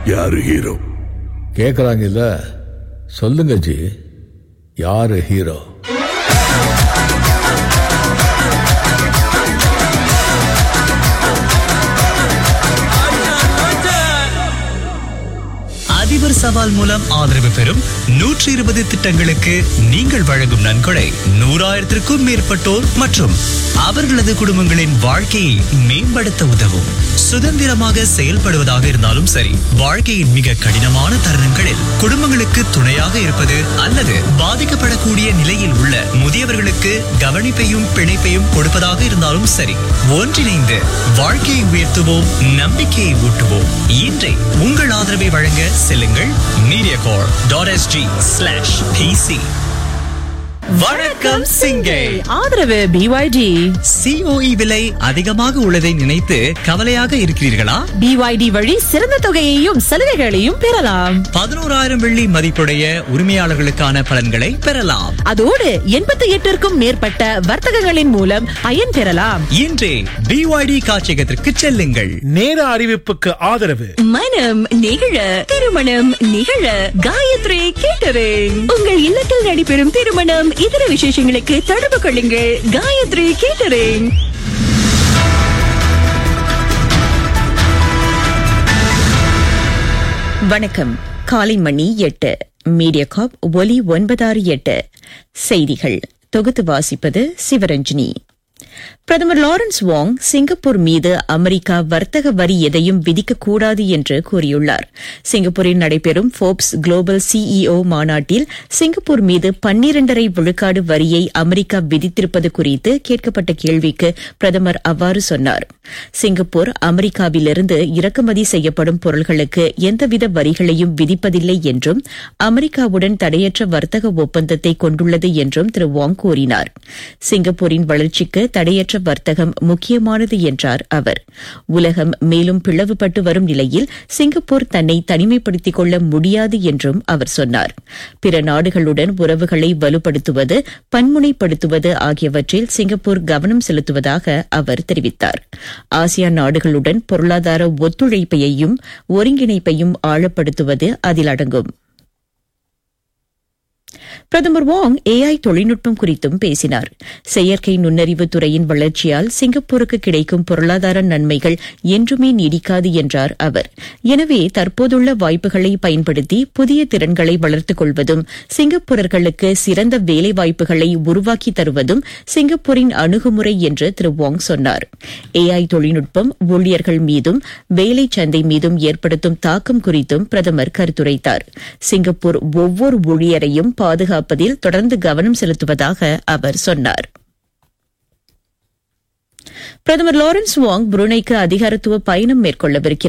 யாரு ஹீரோ கேக்குறாங்கல்ல சொல்லுங்க ஜி யாரு ஹீரோ அதிபர் சவால் மூலம் ஆதரவு பெறும் நூற்றி இருபது திட்டங்களுக்கு நீங்கள் வழங்கும் நன்கொடை நூறாயிரத்திற்கும் மேற்பட்டோர் மற்றும் அவர்களது குடும்பங்களின் வாழ்க்கையை மேம்படுத்த உதவும் சுதந்திரமாக செயல்படுவதாக இருந்தாலும் சரி வாழ்க்கையின் மிக கடினமான தருணங்களில் குடும்பங்களுக்கு துணையாக இருப்பது அல்லது பாதிக்கப்படக்கூடிய நிலையில் உள்ள முதியவர்களுக்கு கவனிப்பையும் பிணைப்பையும் கொடுப்பதாக இருந்தாலும் சரி ஒன்றிணைந்து வாழ்க்கையை உயர்த்துவோம் நம்பிக்கையை ஊட்டுவோம் இன்றை உங்கள் ஆதரவை வழங்க செல்லுங்கள் media corp dot SG slash PC வணக்கம் சிங்கை ஆதரவு பிஒய்டி சிஓஇ விலை அதிகமாக உள்ளதை நினைத்து கவலையாக இருக்கிறீர்களா பிஒய்டி வழி சிறந்த தொகையையும் சலுகைகளையும் பெறலாம் பதினோராயிரம் வெள்ளி மதிப்புடைய உரிமையாளர்களுக்கான பலன்களை பெறலாம் அதோடு எண்பத்தி எட்டிற்கும் மேற்பட்ட வர்த்தகங்களின் மூலம் பயன் பெறலாம் இன்றே பிஒய்டி காட்சியகத்திற்கு செல்லுங்கள் நேர அறிவிப்புக்கு ஆதரவு மனம் நிகழ திருமணம் நிகழ காயத்ரி கேட்டரிங் உங்கள் இல்லத்தில் நடைபெறும் திருமணம் இதர விசேஷங்களுக்கு தொடர்பு கொள்ளுங்கள் காயத்ரி கேட்டரிங் வணக்கம் காலை மணி எட்டு மீடியா காப் ஒலி ஒன்பதாறு எட்டு செய்திகள் தொகுத்து வாசிப்பது சிவரஞ்சினி பிரதமர் லாரன்ஸ் வாங் சிங்கப்பூர் மீது அமெரிக்கா வர்த்தக வரி எதையும் விதிக்கக்கூடாது என்று கூறியுள்ளார் சிங்கப்பூரில் நடைபெறும் ஃபோர்ப்ஸ் குளோபல் சிஇஓ மாநாட்டில் சிங்கப்பூர் மீது பன்னிரண்டரை விழுக்காடு வரியை அமெரிக்கா விதித்திருப்பது குறித்து கேட்கப்பட்ட கேள்விக்கு பிரதமர் அவ்வாறு சொன்னார் சிங்கப்பூர் அமெரிக்காவிலிருந்து இறக்குமதி செய்யப்படும் பொருள்களுக்கு எந்தவித வரிகளையும் விதிப்பதில்லை என்றும் அமெரிக்காவுடன் தடையற்ற வர்த்தக ஒப்பந்தத்தை கொண்டுள்ளது என்றும் திரு வாங் கூறினார் சிங்கப்பூரின் வளர்ச்சிக்கு தடையற்ற வர்த்தகம் முக்கியமானது என்றார் அவர் உலகம் மேலும் பிளவுபட்டு வரும் நிலையில் சிங்கப்பூர் தன்னை தனிமைப்படுத்திக் கொள்ள முடியாது என்றும் அவர் சொன்னார் பிற நாடுகளுடன் உறவுகளை வலுப்படுத்துவது பன்முனைப்படுத்துவது ஆகியவற்றில் சிங்கப்பூர் கவனம் செலுத்துவதாக அவர் தெரிவித்தார் ஆசியான் நாடுகளுடன் பொருளாதார ஒத்துழைப்பையும் ஒருங்கிணைப்பையும் ஆழப்படுத்துவது அதில் அடங்கும் பிரதமர் வாங் ஏஐ தொழில்நுட்பம் குறித்தும் பேசினார் செயற்கை நுண்ணறிவு துறையின் வளர்ச்சியால் சிங்கப்பூருக்கு கிடைக்கும் பொருளாதார நன்மைகள் என்றுமே நீடிக்காது என்றார் அவர் எனவே தற்போதுள்ள வாய்ப்புகளை பயன்படுத்தி புதிய திறன்களை வளர்த்துக் கொள்வதும் சிங்கப்பூரர்களுக்கு சிறந்த வேலைவாய்ப்புகளை உருவாக்கி தருவதும் சிங்கப்பூரின் அணுகுமுறை என்று திரு வாங் சொன்னார் ஏஐ தொழில்நுட்பம் ஊழியர்கள் மீதும் வேலை சந்தை மீதும் ஏற்படுத்தும் தாக்கம் குறித்தும் பிரதமர் கருத்துரைத்தார் சிங்கப்பூர் ஒவ்வொரு ஊழியரையும் பாதுகாப்பதில் தொடர்ந்து கவனம் செலுத்துவதாக அவர் சொன்னார் பிரதமர் லாரன்ஸ் வாங் புருனைக்கு அதிகாரத்துவ பயணம் மேற்கொள்ளவிருக்கிறார்